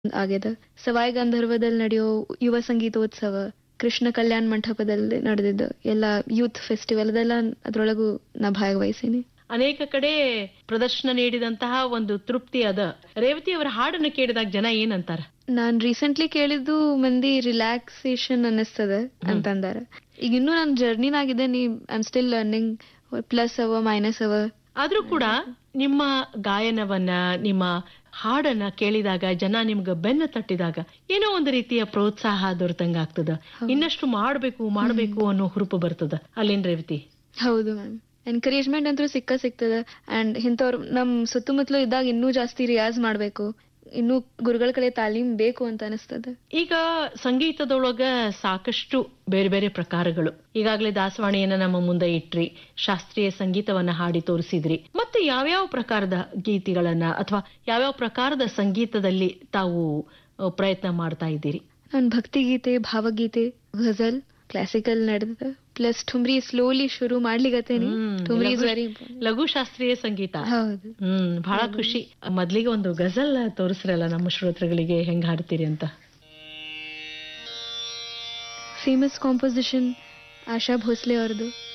ಆಗ್ಯದ ಸವಾಯ್ ಗಂಧರ್ವದಲ್ಲಿ ನಡೆಯೋ ಯುವ ಸಂಗೀತೋತ್ಸವ ಕೃಷ್ಣ ಕಲ್ಯಾಣ ಮಂಟಪದಲ್ಲಿ ನಡೆದಿದ್ದು ಎಲ್ಲ ಯೂತ್ ಫೆಸ್ಟಿವಲ್ ಅದೆಲ್ಲ ಅದ್ರೊಳಗೂ ನಾ ಭಾಗವಹಿಸೀನಿ ಅನೇಕ ಕಡೆ ಪ್ರದರ್ಶನ ನೀಡಿದಂತಹ ಒಂದು ತೃಪ್ತಿ ಅದ ರೇವತಿ ಅವರ ಹಾಡನ್ನ ಕೇಳಿದಾಗ ಜನ ಏನಂತಾರ ನಾನ್ ರೀಸೆಂಟ್ಲಿ ಕೇಳಿದ್ದು ಮಂದಿ ರಿಲ್ಯಾಕ್ಸೇಷನ್ ಅನ್ನಿಸ್ತದ ಅಂತಂದಾರ ಈಗ ಇನ್ನೂ ನಾನು ಜರ್ನಿನಾಗಿದ್ದೇನೆ I am still learning plus ಅವ ಮೈನಸ್ ಅವ ಆದ್ರೂ ಕೂಡ ನಿಮ್ಮ ಗಾಯನವನ್ನ ನಿಮ್ಮ ಹಾಡನ್ನ ಕೇಳಿದಾಗ ಜನ ನಿಮ್ಗ ಬೆನ್ನ ತಟ್ಟಿದಾಗ ಏನೋ ಒಂದು ರೀತಿಯ ಪ್ರೋತ್ಸಾಹ ದೊರೆತಂಗ ಆಗ್ತದ ಇನ್ನಷ್ಟು ಮಾಡ್ಬೇಕು ಮಾಡ್ಬೇಕು ಅನ್ನೋ ಹುರುಪು ಬರ್ತದ ಅಲ್ಲೇನ್ ರೇವತಿ ಹೌದು ಮ್ಯಾಮ್ ಎನ್ಕರೇಜ್ಮೆಂಟ್ ಅಂತೂ ಸಿಕ್ಕ ಸಿಗ್ತದ ಅಂಡ್ ಇಂಥವ್ರು ನಮ್ ಸುತ್ತಮುತ್ತಲು ಇದ್ದಾಗ ಇನ್ನೂ ಜಾಸ್ತಿ ರಿಯಾಜ್ ಮಾಡ್ಬೇಕು ಇನ್ನೂ ಗುರುಗಳ ಕಡೆ ತಾಲೀಮ್ ಬೇಕು ಅಂತ ಅನಿಸ್ತದ ಈಗ ಸಂಗೀತದೊಳಗ ಸಾಕಷ್ಟು ಬೇರೆ ಬೇರೆ ಪ್ರಕಾರಗಳು ಈಗಾಗಲೇ ದಾಸವಾಣಿಯನ್ನ ನಮ್ಮ ಮುಂದೆ ಇಟ್ರಿ ಶಾಸ್ತ್ರೀಯ ಸಂಗೀತವನ್ನ ಹಾಡಿ ತೋರಿಸಿದ್ರಿ ಮತ್ತೆ ಯಾವ್ಯಾವ ಪ್ರಕಾರದ ಗೀತೆಗಳನ್ನ ಅಥವಾ ಯಾವ್ಯಾವ ಪ್ರಕಾರದ ಸಂಗೀತದಲ್ಲಿ ತಾವು ಅ, ಪ್ರಯತ್ನ ಮಾಡ್ತಾ ಇದ್ದೀರಿ ನಾನು ಭಕ್ತಿಗೀತೆ ಭಾವಗೀತೆ ಘಜಲ್ ಕ್ಲಾಸಿಕಲ್ ನಡೆದ ಪ್ಲಸ್ ಠುಮ್ರಿ ಸ್ಲೋಲಿ ಶುರು ಮಾಡ್ಲಿಗತ್ತೇನಿ ಹ್ಮ್, ಠುಮ್ರಿ ಇಸ್ ಲಘು- ವೆರಿ ಲಘು ಶಾಸ್ತ್ರೀಯ ಸಂಗೀತ ಹೌದು ಹ್ಮ್ ಬಹಳ ಖುಷಿ ಮೊದ್ಲಿಗೆ ಒಂದು ಗಜಲ್ ತೋರಿಸ್ರಲ್ಲ ನಮ್ಮ ಶ್ರೋತೃಗಳಿಗೆ ಹೆಂಗ್ ಹಾಡ್ತೀರಿ ಅಂತ ಫೇಮಸ್ ಕಾಂಪೋಸಿಷನ್ ಆಶಾ ಭೋಸ್ಲೆ ಅವ್ರದ್ದು